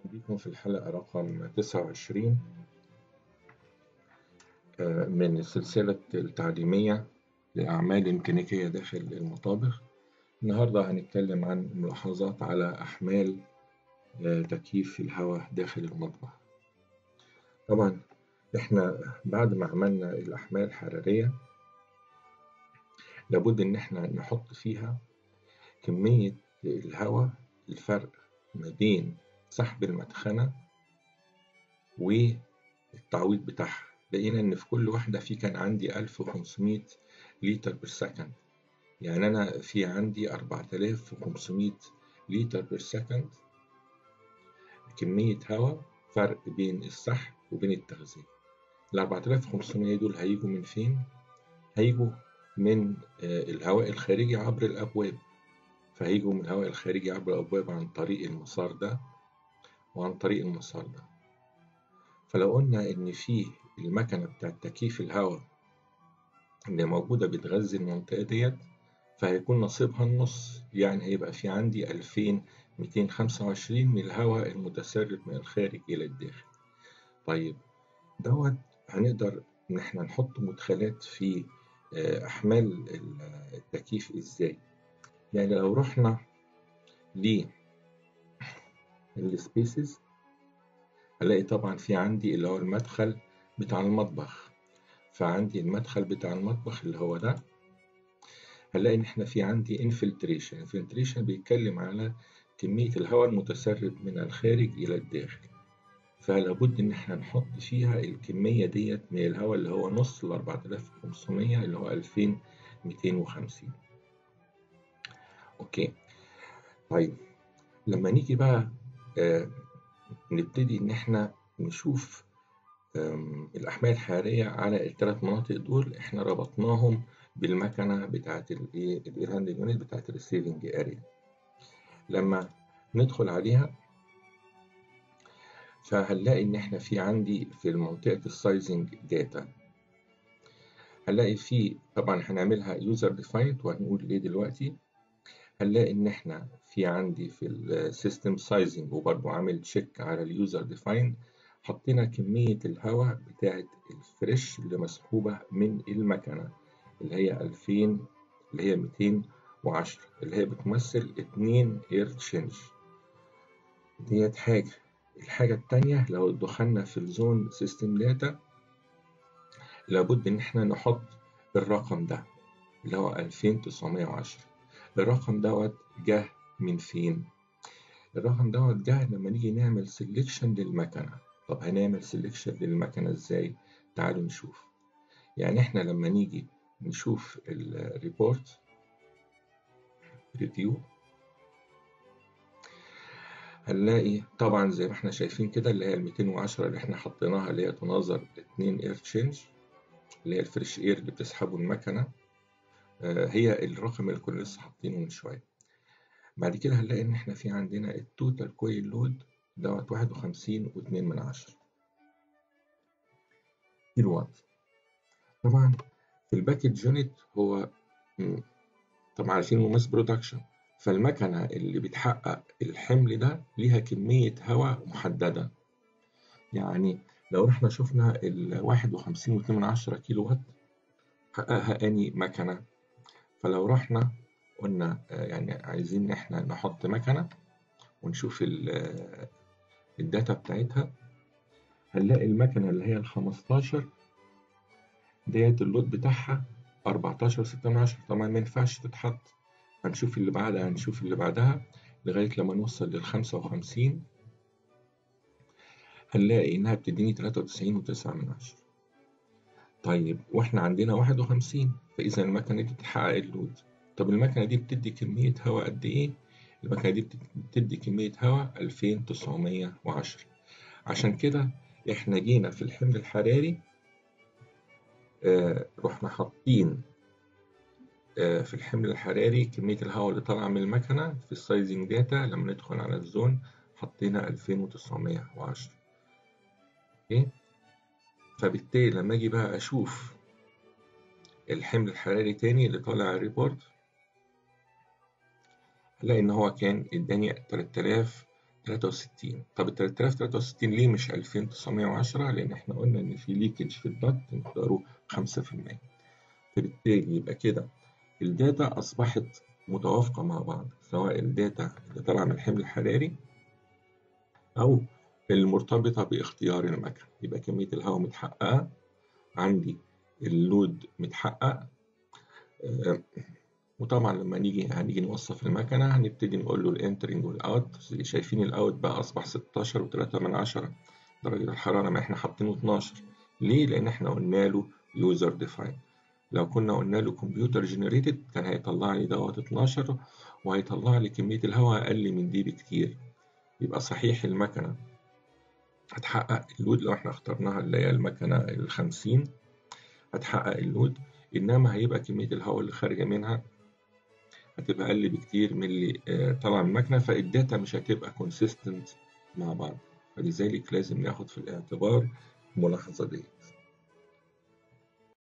بكم في الحلقة رقم 29 من السلسلة التعليمية لأعمال ميكانيكية داخل المطابخ النهاردة هنتكلم عن ملاحظات على أحمال تكييف الهواء داخل المطبخ طبعا احنا بعد ما عملنا الأحمال الحرارية لابد إن احنا نحط فيها كمية الهواء الفرق ما بين سحب المدخنة والتعويض بتاعها لقينا إن في كل واحدة في كان عندي 1500 لتر بالسكند يعني أنا في عندي 4500 لتر بالسكند كمية هواء فرق بين السحب وبين التغذية ال 4500 دول هيجوا من فين؟ هيجوا من الهواء الخارجي عبر الأبواب فهيجوا من الهواء الخارجي عبر الأبواب عن طريق المسار ده وعن طريق المسار ده فلو قلنا إن في المكنة بتاعت تكييف الهواء اللي موجودة بتغذي المنطقة ديت فهيكون نصيبها النص يعني هيبقى في عندي 2225 من الهواء المتسرب من الخارج إلى الداخل طيب دوت هنقدر إن إحنا نحط مدخلات في أحمال التكييف إزاي يعني لو رحنا للسبيسز هلاقي طبعا في عندي اللي هو المدخل بتاع المطبخ فعندي المدخل بتاع المطبخ اللي هو ده هنلاقي ان احنا في عندي انفلتريشن انفلتريشن بيتكلم على كمية الهواء المتسرب من الخارج إلى الداخل فلابد إن احنا نحط فيها الكمية ديت من الهواء اللي هو نص ال 4500 اللي هو 2250 أوكي طيب لما نيجي بقى آه نبتدي إن احنا نشوف الأحمال الحرارية على الثلاث مناطق دول احنا ربطناهم بالمكنة بتاعت الاير هاندلنج يونت بتاعت الريسيفنج اريا لما ندخل عليها فهنلاقي ان احنا في عندي في منطقة السايزنج داتا هنلاقي في طبعا هنعملها يوزر ديفايند وهنقول ليه دلوقتي هنلاقي ان احنا في عندي في السيستم سايزنج وبرضه عامل تشيك على اليوزر ديفايند حطينا كمية الهواء بتاعت الفريش اللي مسحوبة من المكنة اللي هي 2000 اللي هي 210 اللي هي بتمثل 2 اير تشينج ديت حاجة الحاجة التانية لو دخلنا في الزون سيستم داتا لابد إن احنا نحط الرقم ده اللي هو 2910 الرقم دوت جه من فين؟ الرقم دوت جه لما نيجي نعمل سيلكشن للمكنة طب هنعمل سيلكشن للمكنة ازاي؟ تعالوا نشوف يعني احنا لما نيجي نشوف الريبورت ريفيو هنلاقي طبعا زي ما احنا شايفين كده اللي هي ال 210 اللي احنا حطيناها اللي هي تناظر 2 اير تشينج اللي هي الفريش اير اللي بتسحبه المكنه آه هي الرقم اللي كنا لسه حاطينه من شويه بعد كده هنلاقي ان احنا في عندنا التوتال كويل لود دوت 51 و2 من عشرة كيلو وات طبعا في الباكج يونت هو طبعا عارفين ماس برودكشن فالمكنة اللي بتحقق الحمل ده ليها كمية هواء محددة يعني لو رحنا شفنا ال 51 واتنين من عشرة كيلو وات حققها أني مكنة فلو رحنا قلنا يعني عايزين إن إحنا نحط مكنة ونشوف الداتا بتاعتها هنلاقي المكنة اللي هي ال 15 ديت اللود بتاعها 14 6 من عشرة طبعا ما ينفعش تتحط هنشوف اللي بعدها هنشوف اللي بعدها لغاية لما نوصل لل 55 هنلاقي إنها بتديني 93 وتسعة من عشرة طيب وإحنا عندنا 51 فإذا المكنة دي بتحقق اللود طب المكنة دي بتدي كمية هواء قد إيه؟ المكنة دي بتدي كمية هواء 2910 عشان كده إحنا جينا في الحمل الحراري آه رحنا حاطين آه في الحمل الحراري كمية الهواء اللي طالعة من المكنة في السايزنج داتا لما ندخل على الزون حطينا 2910 اوكي فبالتالي لما اجي بقى اشوف الحمل الحراري تاني اللي طالع الريبورت هلاقي إن هو كان إداني 3000 63 طب ال 3063 ليه مش 2910 لان احنا قلنا ان في ليكج في الضغط مقداره 5% فبالتالي يبقى كده الداتا اصبحت متوافقه مع بعض سواء الداتا اللي طالعه من الحمل الحراري او المرتبطه باختيار المكن يبقى كميه الهواء متحققه عندي اللود متحقق آه، وطبعا لما نيجي هنيجي نوصف المكنة هنبتدي نقول له الانترنج والاوت شايفين الاوت بقى اصبح 16 و3 من عشرة درجة الحرارة ما احنا حاطينه 12 ليه؟ لأن احنا قلنا له يوزر ديفاين لو كنا قلنا له كمبيوتر جنريتد كان هيطلع لي دوت 12 وهيطلع لي كمية الهواء أقل من دي بكتير يبقى صحيح المكنة هتحقق اللود لو احنا اخترناها اللي هي المكنة الخمسين هتحقق اللود إنما هيبقى كمية الهواء اللي خارجة منها هتبقى أقل بكتير من اللي آه، طالعة من المكنة فالداتا مش هتبقى كونسيستنت مع بعض فلذلك لازم ناخد في الاعتبار الملاحظة دي